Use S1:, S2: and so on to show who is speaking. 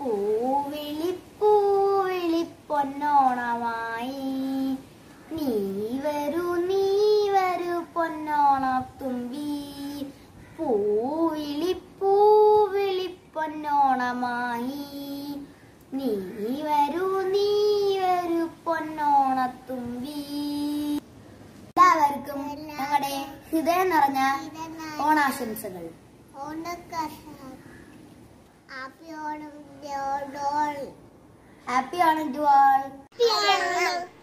S1: പൂവിളി പൂവിളി പൊന്നോണമായി നീ വരൂ നീ വരൂ പൊന്നോണത്തുമ്പി പൂവിളി പൂവിളി പൊന്നോണമായി നീ വരൂ നീ വരൂ പൊന്നോണത്തുമ്പി എല്ലാവർക്കും ഞങ്ങളുടെ ഹൃദയം നിറഞ്ഞ ഓണാശംസകൾ
S2: happy Onam
S1: happy Onam to all
S2: happy Onam